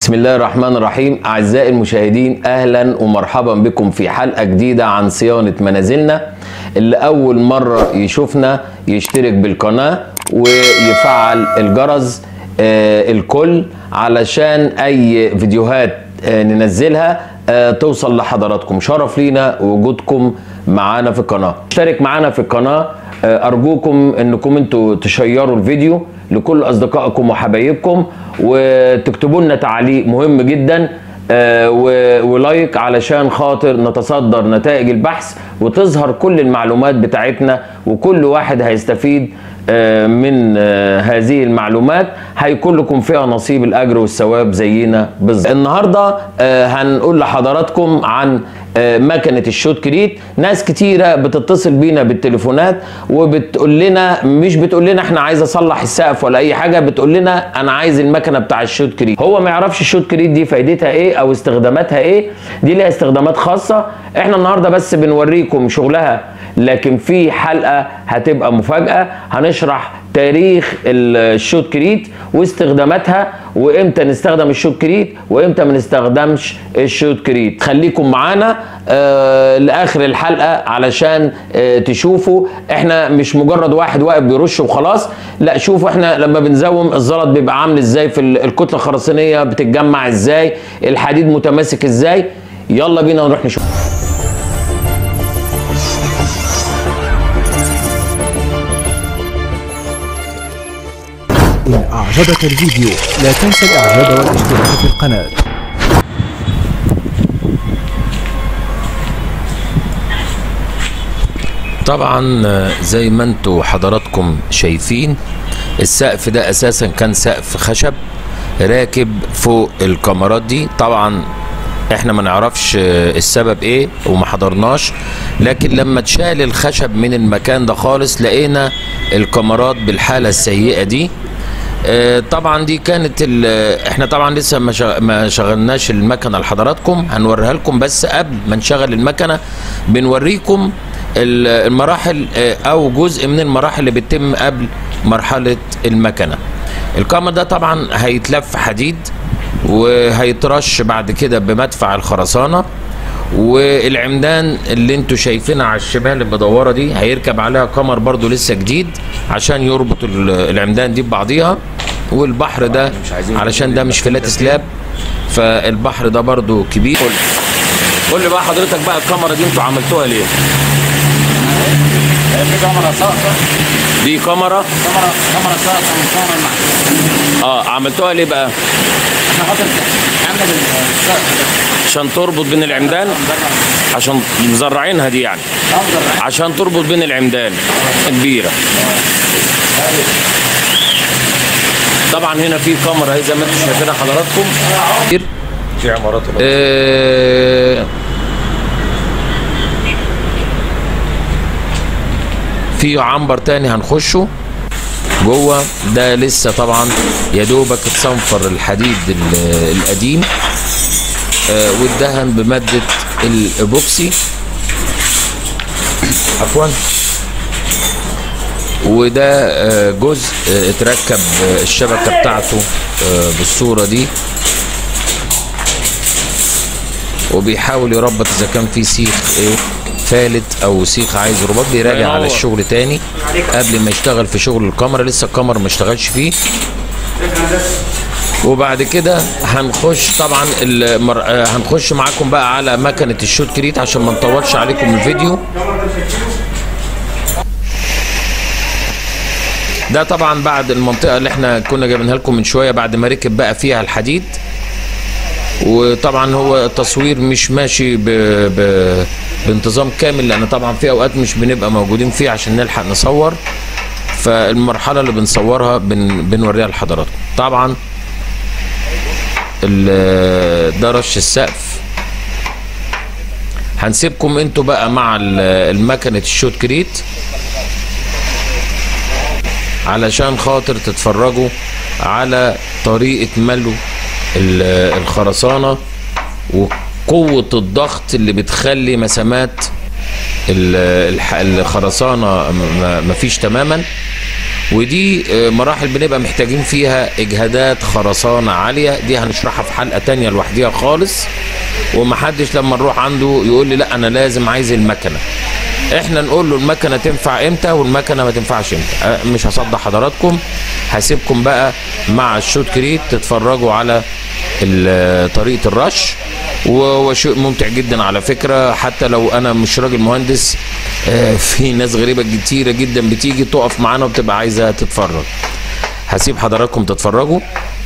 بسم الله الرحمن الرحيم أعزائي المشاهدين أهلا ومرحبا بكم في حلقة جديدة عن صيانة منازلنا اللي أول مرة يشوفنا يشترك بالقناة ويفعل الجرس آه الكل علشان أي فيديوهات آه ننزلها آه توصل لحضراتكم شرف لينا وجودكم معانا في القناة اشترك معانا في القناة آه أرجوكم أنكم أنتوا تشيروا الفيديو لكل أصدقائكم وحبايبكم وتكتبوا لنا تعليق مهم جدا آه ولايك علشان خاطر نتصدر نتائج البحث وتظهر كل المعلومات بتاعتنا وكل واحد هيستفيد آه من آه هذه المعلومات هيكون لكم فيها نصيب الاجر والثواب زينا بالظبط النهارده هنقول لحضراتكم عن مكنه الشوت كريت ناس كتيره بتتصل بينا بالتليفونات وبتقول لنا مش بتقول لنا احنا عايز اصلح السقف ولا اي حاجه بتقول لنا انا عايز المكنه بتاع الشوت كريت هو ما يعرفش الشوت كريت دي فايدتها ايه او استخداماتها ايه دي ليها استخدامات خاصه احنا النهارده بس بنوريكم شغلها لكن في حلقه هتبقى مفاجاه هنشرح تاريخ الشوت كريت واستخداماتها وامتى نستخدم الشوت كريت وامتى ما نستخدمش الشوت كريت خليكم معانا آه لاخر الحلقه علشان آه تشوفوا احنا مش مجرد واحد واقف بيرش وخلاص لا شوفوا احنا لما بنزوم الزلط بيبقى عامل ازاي في الكتله الخرسانيه بتتجمع ازاي الحديد متماسك ازاي يلا بينا نروح نشوف إن أعجبك الفيديو لا تنسى الإعجاب والاشتراك في القناة طبعا زي ما انتوا حضراتكم شايفين السقف ده اساسا كان سقف خشب راكب فوق الكاميرات دي طبعا احنا ما نعرفش السبب ايه وما حضرناش لكن لما اتشال الخشب من المكان ده خالص لقينا الكاميرات بالحاله السيئه دي اه طبعا دي كانت احنا طبعا لسه ما شغلناش المكنه لحضراتكم هنوريها لكم بس قبل ما نشغل المكنه بنوريكم المراحل او جزء من المراحل اللي بتتم قبل مرحله المكنه الكاميرا ده طبعا هيتلف حديد وهيترش بعد كده بمدفع الخرسانه والعمدان اللي انتوا شايفينها على الشمال المدوره دي هيركب عليها قمر برضو لسه جديد عشان يربط العمدان دي ببعضيها والبحر ده علشان ده مش فلات سلاب فالبحر ده برضو كبير قول قول لي بقى حضرتك بقى الكاميرا دي انتوا عملتوها ليه؟ في كاميرا ساقطه دي كاميرا كاميرا كاميرا ساقطه من كاميرا المحكمه اه عملتوها ليه بقى؟ احنا خاطر عندنا السقف عشان تربط بين العمدان عشان مزرعينها دي يعني افضل عشان تربط بين العمدان كبيره طبعا هنا في كاميرا اهي زي ما انتم شايفينها حضراتكم في عمارات آه في عنبر تاني هنخشه جوه ده لسه طبعا يا دوبك اتصنفر الحديد القديم آه واتدهن بماده الايبوكسي عفوا وده آه جزء آه اتركب الشبكه بتاعته بالصوره دي وبيحاول يربط اذا كان في سيخ ايه فالت او سيخ عايز رباط بيراجع على الشغل تاني قبل ما يشتغل في شغل الكاميرا لسه الكاميرا ما اشتغلش فيه وبعد كده هنخش طبعا المر... هنخش معاكم بقى على مكنه الشوت كريت عشان ما نطولش عليكم الفيديو ده طبعا بعد المنطقه اللي احنا كنا جايبينها لكم من شويه بعد ما ركب بقى فيها الحديد وطبعا هو التصوير مش ماشي ب... ب... بانتظام كامل لان طبعا في اوقات مش بنبقى موجودين فيه عشان نلحق نصور فالمرحله اللي بنصورها بن... بنوريها لحضراتكم طبعا ده رش السقف هنسيبكم انتوا بقى مع المكنه الشوت كريت علشان خاطر تتفرجوا على طريقه ملو الخرسانه وقوه الضغط اللي بتخلي مسامات الخرسانه مفيش تماما ودي آه، مراحل بنبقى محتاجين فيها اجهادات خرسانه عاليه دي هنشرحها في حلقه تانية لوحديها خالص ومحدش لما نروح عنده يقول لي لا انا لازم عايز المكنه احنا نقول له المكنه تنفع امتى والمكنه ما تنفعش امتى أه، مش هصدق حضراتكم هسيبكم بقى مع الشوت كريت تتفرجوا على ال- طريقه الرش و- وشيء ممتع جدا على فكره حتى لو انا مش راجل مهندس آه، في ناس غريبه كتيره جدا بتيجي تقف معانا وبتبقى عايزه تتفرج هسيب حضراتكم تتفرجوا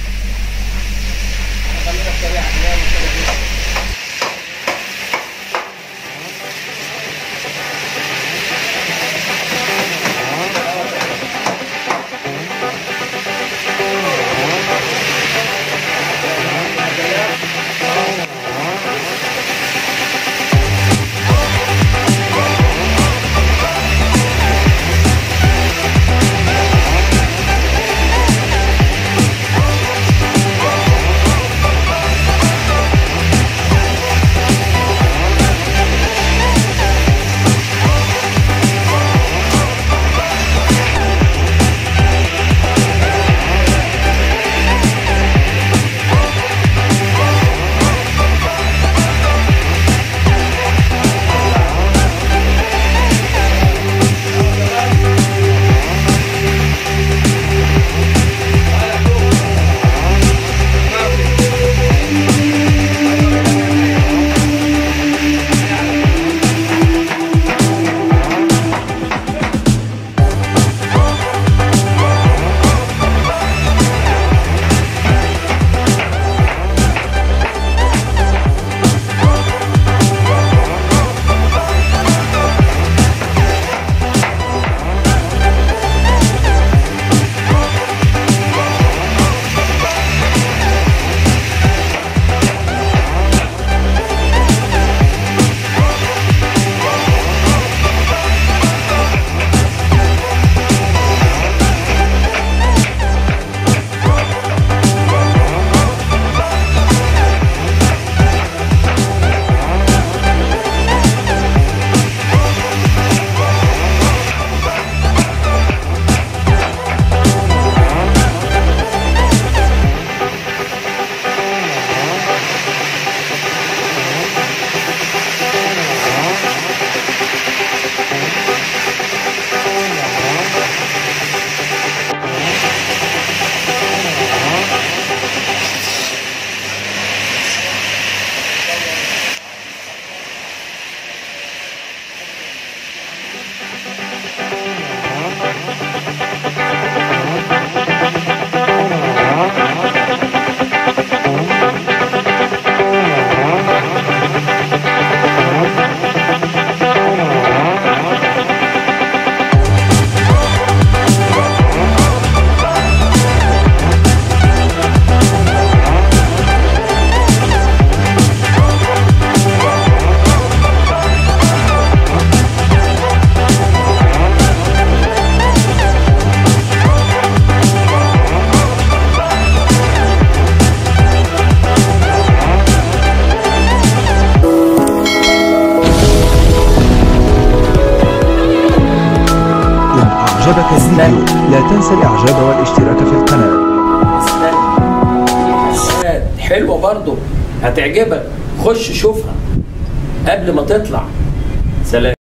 إن أعجبك الفيديو لا تنسى الإعجاب والاشتراك في القناة استنى في حاجات حلوه برضو هتعجبك خش شوفها قبل ما تطلع سلام